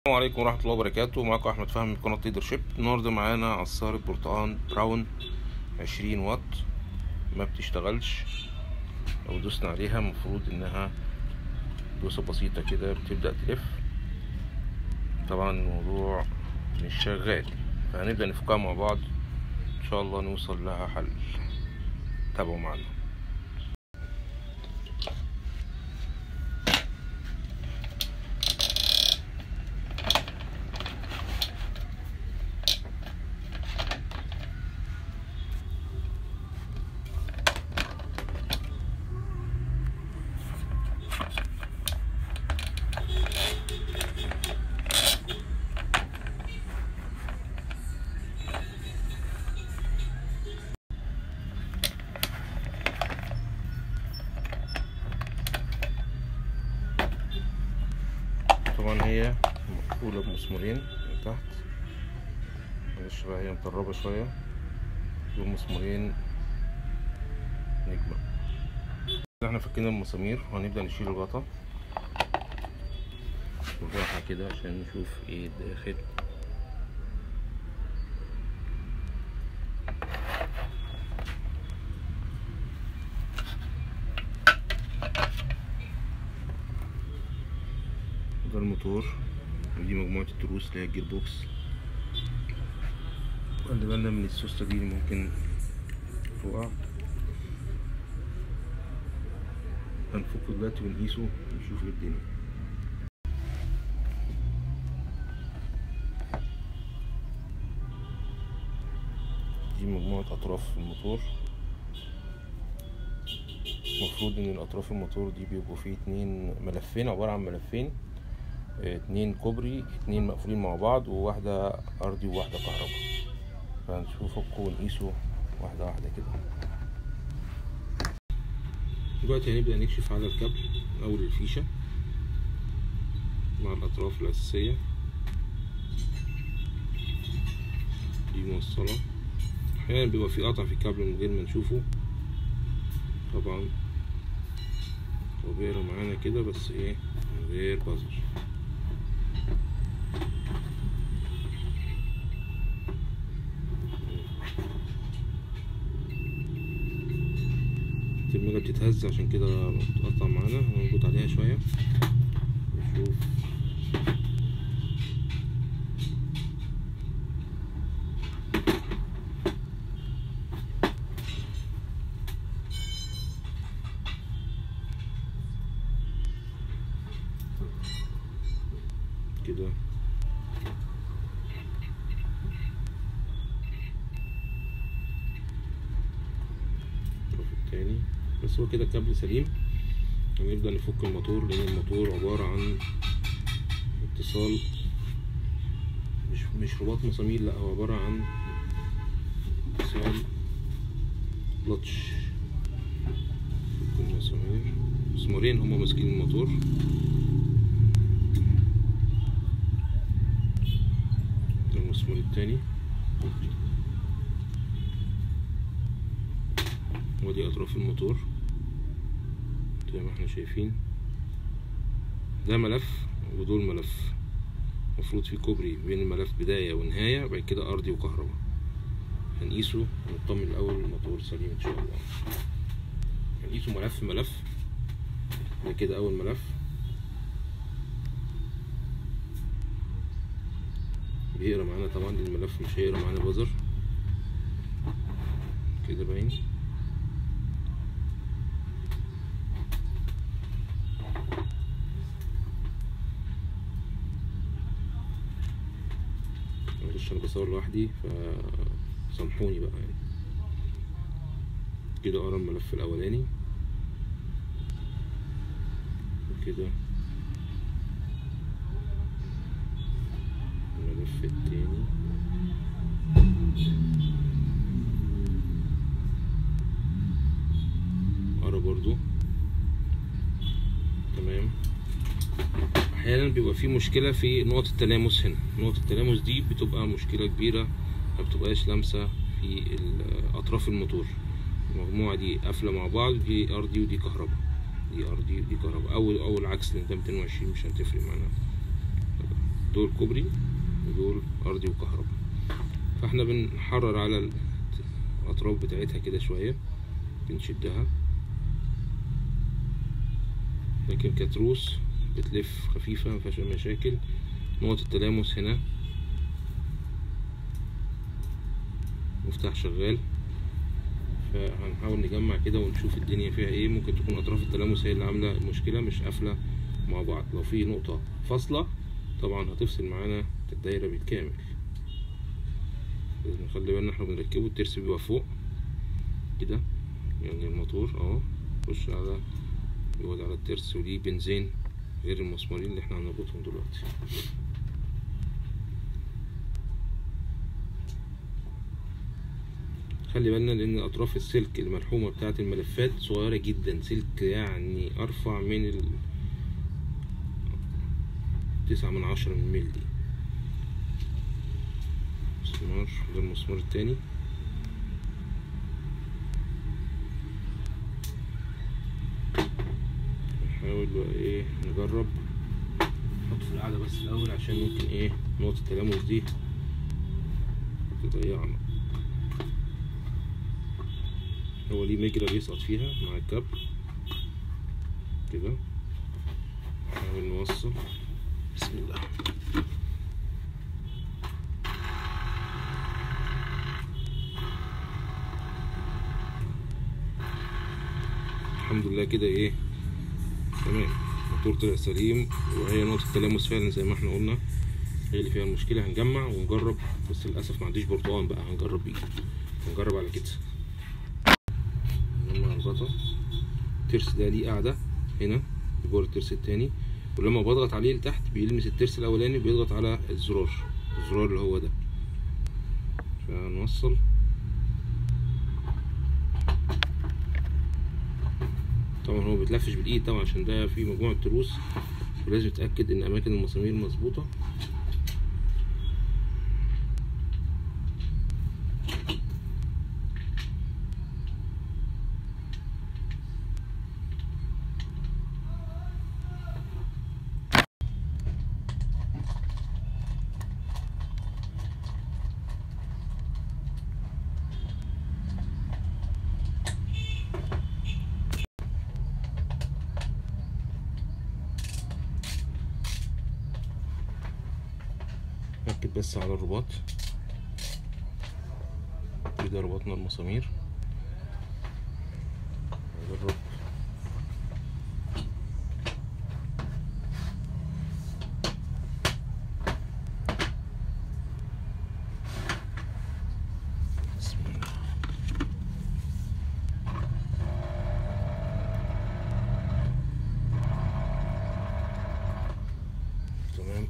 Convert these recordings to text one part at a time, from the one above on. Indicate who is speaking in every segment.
Speaker 1: السلام عليكم ورحمة الله وبركاته معاكم أحمد فهمي من قناة ليدر شيب النهاردة معانا عصارة برتقان براون عشرين واط ما بتشتغلش لو دوسنا عليها المفروض إنها دوسة بسيطة كده بتبدأ تلف طبعا الموضوع مش شغال فهنبدأ نفكها مع بعض إن شاء الله نوصل لها حل تابعوا معنا طبعا هي مقفولة بمسمارين من تحت معلش بقى هي مطربة شوية دول مسمارين نجمة احنا فكينا المسامير وهنبدأ نشيل الغطا بالراحة كده عشان نشوف ايه داخل ده الموتور ودي مجموعة التروس اللي هي الجير بوكس خلي بالنا من السوستة دي اللي ممكن تقع هنفكه دلوقتي ونقيسه ونشوف ايه الدنيا دي مجموعة أطراف الموتور المفروض ان الاطراف الموتور دي بيبقوا فيه اتنين ملفين عبارة عن ملفين اتنين كوبري اتنين مقفولين مع بعض وواحدة ارضي وواحدة كهرباء فهنشوفه ونقيسه واحدة واحدة كده دلوقتي هنبدأ نكشف على الكابل أول الفيشة مع الأطراف الأساسية دي موصلة أحيانا بيبقى في قطع في الكابل من غير ما نشوفه طبعا هو بيقرا معانا كده بس ايه من غير بازر الترميجة بتتهز عشان كده بتقطع معانا هنضغط عليها شوية نشوف كده الطرف التاني بس هو كده الكابل سليم هنبدأ نفك الموتور لأن الموتور عبارة عن اتصال مش مش رباط مسامير لا هو عبارة عن اتصال لطش فك المسامير مسمارين هما ماسكين الموتور ده المسمار التاني ودي اطراف الموتور زي ما احنا شايفين ده ملف ودول ملف المفروض في كوبري بين الملف بداية ونهاية بعد كده أرضي وكهرباء هنقيسه ونطمن الأول الموتور سليم إن شاء الله هنقيسه ملف ملف ده كده أول ملف بيقرا معانا طبعا الملف مش هيقرا معانا بازر كده باين معلش انا بصور لوحدي فسامحوني بقى يعني كده قرا الملف الاولاني وكده الملف التاني قرا برضو تمام احيانا بيبقى في مشكله في نقط التلامس هنا نقط التلامس دي بتبقى مشكله كبيره ما بتبقاش لامسه في اطراف الموتور المجموعه دي قافله مع بعض دي ارضي ودي كهرباء دي ارضي ودي كهرباء او او العكس لان ده 220 مش هتفرق معانا دول كوبري ودول ارضي وكهرباء فاحنا بنحرر على الاطراف بتاعتها كده شويه بنشدها لكن كتروس بتلف خفيفه مفيهاش أي مشاكل نقط التلامس هنا مفتاح شغال فهنحاول نجمع كده ونشوف الدنيا فيها ايه ممكن تكون اطراف التلامس هي اللي عامله المشكله مش قافله مع بعض لو في نقطه فاصله طبعا هتفصل معانا الدايره بالكامل لازم نخلي بالنا احنا بنركبه الترس بيبقى فوق كده يعني الموتور اهو يخش على يقعد على الترس وليه بنزين غير المسمارين اللي احنا هنربطهم دلوقتي خلي بالنا لان اطراف السلك الملحومه بتاعه الملفات صغيره جدا سلك يعني ارفع من ال تسعة من عشرة من ملي مسمار ده المسمار التاني نحاول بقى ايه نجرب نحط في القاعدة بس الأول عشان ممكن ايه نقطة التلامس دي تضيعنا هو ليه مجرى بيسقط فيها مع الكابل كده نحاول نوصل بسم الله الحمد لله كده ايه تمام الموتور طلع سليم وهي نقطة التلامس فعلا زي ما احنا قلنا هي اللي فيها المشكلة هنجمع ونجرب بس للأسف ما عنديش برتقان بقى هنجرب بيه هنجرب على كده نجمع الغطا الترس ده ليه قاعدة هنا جوه الترس التاني ولما بضغط عليه لتحت بيلمس الترس الأولاني بيضغط على الزرار الزرار اللي هو ده فنوصل طبعا هو بيتلفش بالايد طبعا عشان ده في مجموعة تروس ولازم تتأكد ان اماكن المسامير مظبوطة نركب بس على الرباط كده ربطنا المسامير نجرب بسم الله تمام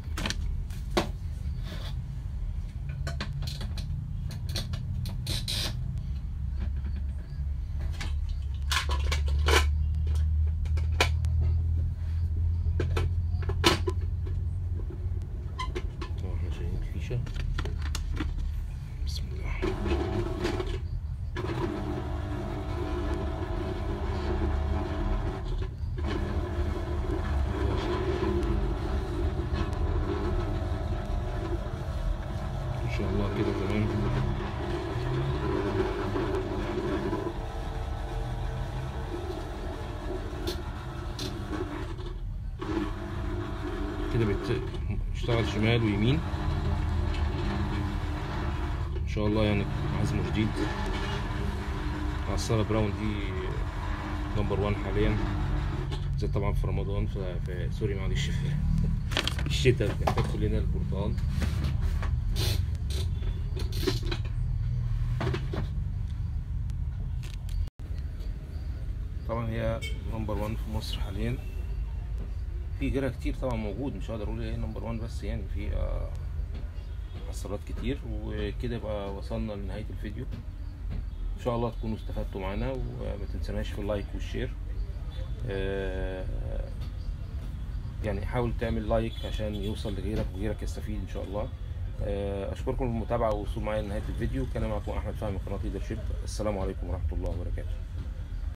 Speaker 1: طبعا احنا شايلين الفيشة بسم الله ان شاء الله كده تمام كده بتشتغل شمال ويمين ان شاء الله يعني عزم جديد عصارة براون دي نمبر وان حاليا زي طبعا في رمضان ف... في سوري معلش في الشتاء بنحتاج كلنا البرتقال طبعا هي نمبر وان في مصر حاليا في غيرها كتير طبعا موجود مش هقدر اقول ايه نمبر وان بس يعني في آه، حصالات كتير وكده يبقى وصلنا لنهاية الفيديو ان شاء الله تكونوا استفدتوا معانا وما تنسوناش في اللايك والشير آه، يعني حاول تعمل لايك عشان يوصل لغيرك وغيرك يستفيد ان شاء الله آه، اشكركم المتابعه والوصول معايا لنهايه الفيديو كان معكم احمد فهمي قناه ليدر شيب السلام عليكم ورحمه الله وبركاته